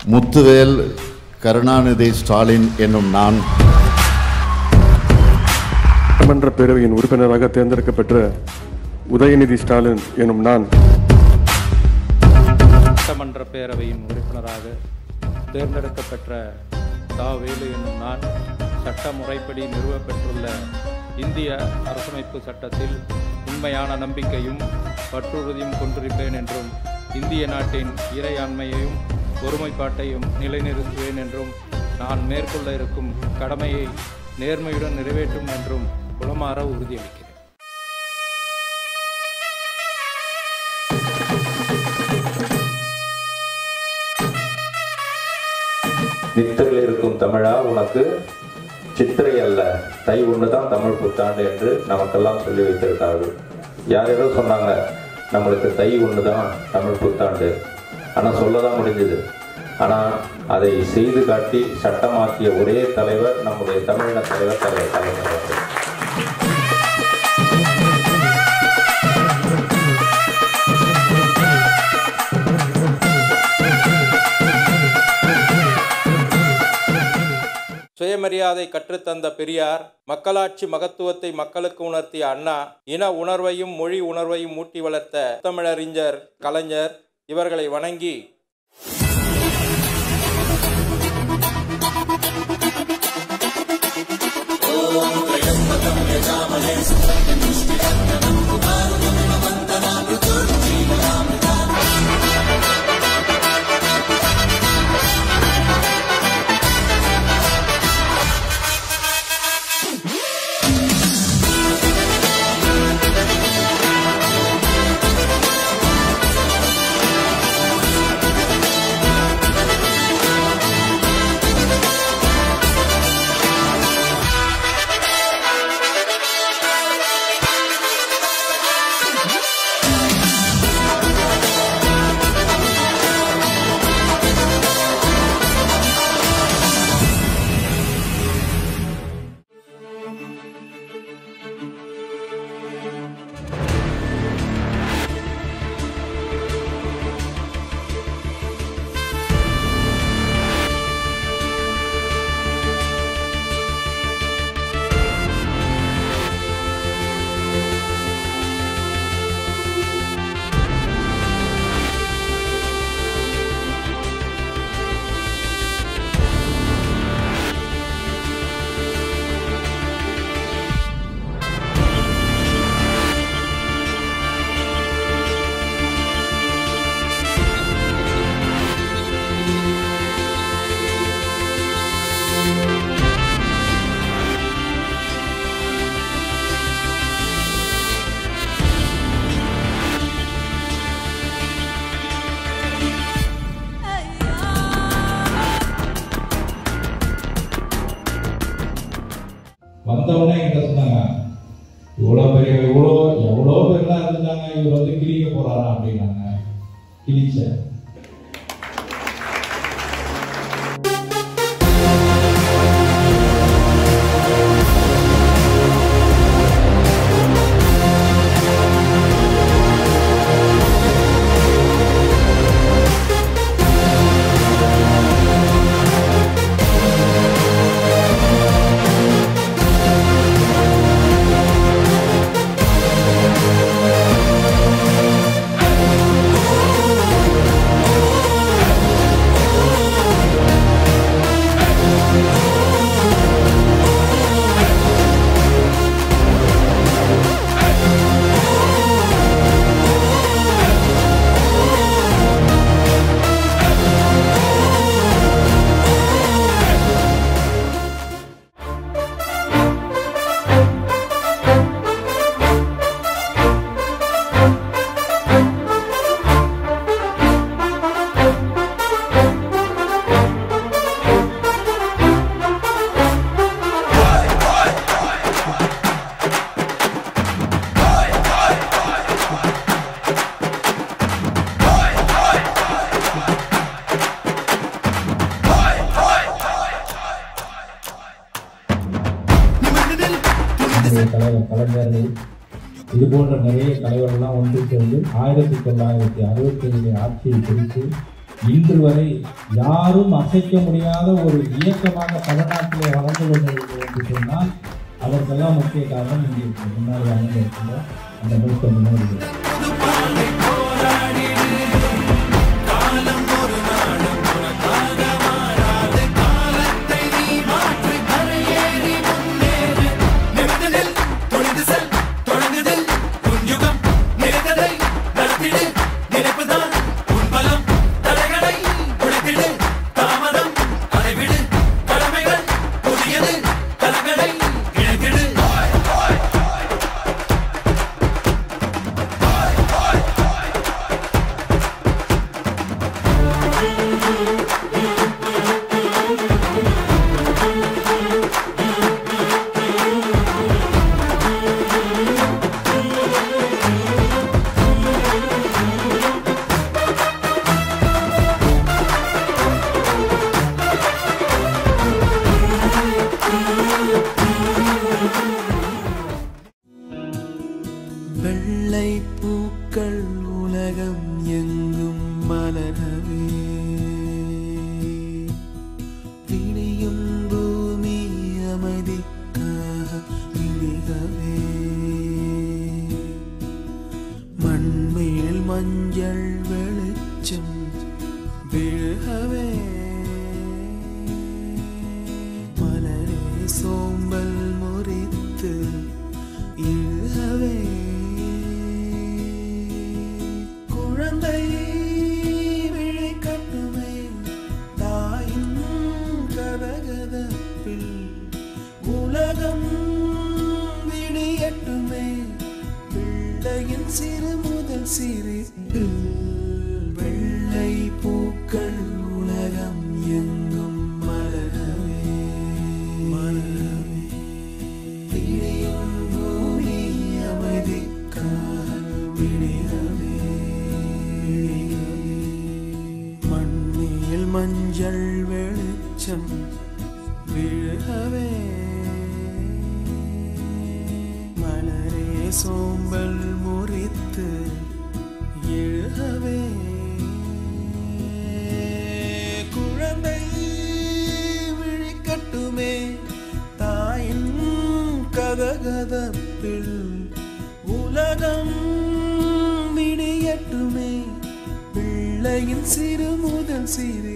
முத்துவேல் கருணாநிதி ஸ்டாலின் என்னும் நான் சட்டமன்ற பேரவையின் உறுப்பினராக தேர்ந்தெடுக்கப்பெற்ற உதயநிதி ஸ்டாலின் எனும் நான் சட்டமன்ற பேரவையின் உறுப்பினராக தேர்ந்தெடுக்கப்பெற்ற தா வேலு என்னும் நான் சட்ட முறைப்படி நிறுவப்பெற்றுள்ள இந்திய அரசமைப்பு சட்டத்தில் உண்மையான நம்பிக்கையும் பற்றுறுதியும் கொண்டிருப்பேன் என்றும் இந்திய நாட்டின் இறையாண்மையையும் ஒருமைப்பாட்டையும் நிலைநிறுத்துவேன் என்றும் நான் மேற்கொள்ள இருக்கும் கடமையை நேர்மையுடன் நிறைவேற்றும் என்றும் உளமாற உறுதியளிக்கிறேன் நித்திரையில் இருக்கும் தமிழா உனக்கு சித்திரை அல்ல தை ஒன்று தான் தமிழ் புத்தாண்டு என்று நமக்கெல்லாம் சொல்லி வைத்திருக்கார்கள் யார் யாரோ சொன்னாங்க நம்மளுக்கு தை ஒன்று தான் தமிழ் புத்தாண்டு ஆனால் சொல்ல தான் முடிஞ்சது ஆனால் அதை செய்து காட்டி சட்டமாக்கிய ஒரே தலைவர் நம்முடைய தமிழின தலைவர் தலைவர் கலைஞர் அவர்கள். சுயமரியாதை கற்றுத்தந்த பெரியார் மக்களாட்சி மகத்துவத்தை மக்களுக்கு உணர்த்திய அண்ணா இன உணர்வையும் மொழி உணர்வையும் ஊட்டி வளர்த்த தமிழறிஞர் கலைஞர் இவர்களை வணங்கி வந்தவொடனே என்கிட்ட சொன்னாங்க இவ்வளோ பெரிய இவ்வளோ எவ்வளோ பேர்லாம் இருந்தாங்க இவர் வந்து கிழிக்க போறாரா அப்படின்னாங்க கிழிச்சேன் நம்முடைய தலைவர் கலைஞர்கள் இது போன்ற நிறைய தலைவர்கள்லாம் ஒன்று சேர்ந்து ஆயிரத்தி தொள்ளாயிரத்தி அறுபத்தி ஏழு ஆட்சியை பிடித்து இன்று வரை யாரும் அசைக்க முடியாத ஒரு இயக்கமாக தமிழ்நாட்டிலே வளர்ந்து கொண்டிருக்கிறது என்று சொன்னால் அதற்கெல்லாம் முக்கிய காரணம் இங்கே முன்னாடி அமர்ந்திருக்கின்ற அந்த மூத்த முன்னோடிகள் வெள்ளை பூக்கள் உலகம் எங்கும் மலரவே விடியும் பூமி அமைதிக்காக விழிகவே மண்மேல் மஞ்சள் வெளிச்சம் விழுகவே மலரே சோம்பல் முறித்து இழுகவே குழந்தை விழி கட்டுமே தாயின் கதகதப்பில் உலகம் விடியட்டுமே பிள்ளையின் சிறு முதல் சிரிப்பு வெள்ளை பூக்கள் உலகம் எங்கும் மலரவே மலரவே விடியும் பூமி அமைதிக்காக விடியவே மண்ணில் மஞ்சள் வெளிச்சம் விழுகவே மலரே சோம்பல் முறித்து எழுகவே குழந்தை விழிக்கட்டுமே தாயின் கதகதப்பில் உலகம் விடியட்டுமே பிள்ளையின் சிறு முதல் சிறு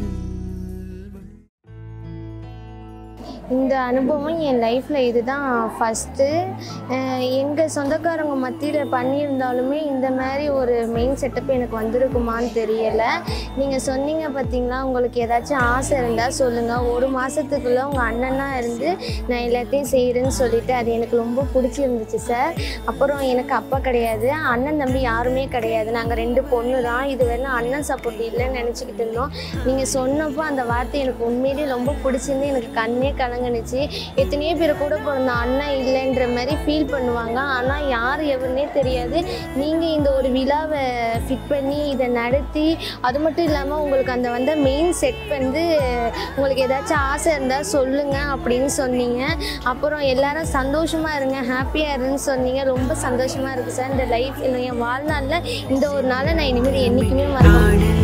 இந்த அனுபவம் என் லைஃப்பில் இதுதான் ஃபஸ்ட்டு எங்கள் சொந்தக்காரங்க மத்தியில் பண்ணியிருந்தாலுமே இந்த மாதிரி ஒரு மெயின் செட்டப் எனக்கு வந்திருக்குமான்னு தெரியலை நீங்கள் சொன்னீங்க பார்த்தீங்களா உங்களுக்கு ஏதாச்சும் ஆசை இருந்தால் சொல்லுங்கள் ஒரு மாதத்துக்குள்ளே உங்கள் அண்ணனாக இருந்து நான் எல்லாத்தையும் செய்கிறேன்னு சொல்லிட்டு அது எனக்கு ரொம்ப பிடிச்சிருந்துச்சு சார் அப்புறம் எனக்கு அப்பா கிடையாது அண்ணன் தம்பி யாருமே கிடையாது நாங்கள் ரெண்டு பொண்ணு தான் இது வரலாம் அண்ணன் சப்போர்ட் இல்லைன்னு நினச்சிக்கிட்டு இருந்தோம் நீங்கள் சொன்னப்போ அந்த வார்த்தை எனக்கு உண்மையிலேயே ரொம்ப பிடிச்சிருந்து எனக்கு கண்ணே கலங்குனுச்சு எத்தனையோ பேர் கூட பிறந்த அண்ணன் இல்லைன்ற மாதிரி ஃபீல் பண்ணுவாங்க ஆனால் யார் எவருனே தெரியாது நீங்கள் இந்த ஒரு விழாவை ஃபிட் பண்ணி இதை நடத்தி அது மட்டும் இல்லாமல் உங்களுக்கு அந்த வந்த மெயின் செட் வந்து உங்களுக்கு ஏதாச்சும் ஆசை இருந்தால் சொல்லுங்கள் அப்படின்னு சொன்னீங்க அப்புறம் எல்லாரும் சந்தோஷமாக இருங்க ஹாப்பியாக இருன்னு சொன்னீங்க ரொம்ப சந்தோஷமாக இருக்குது சார் இந்த லைஃப் என் வாழ்நாளில் இந்த ஒரு நாளை நான் இனிமேல் என்றைக்குமே மறக்க மாட்டேன்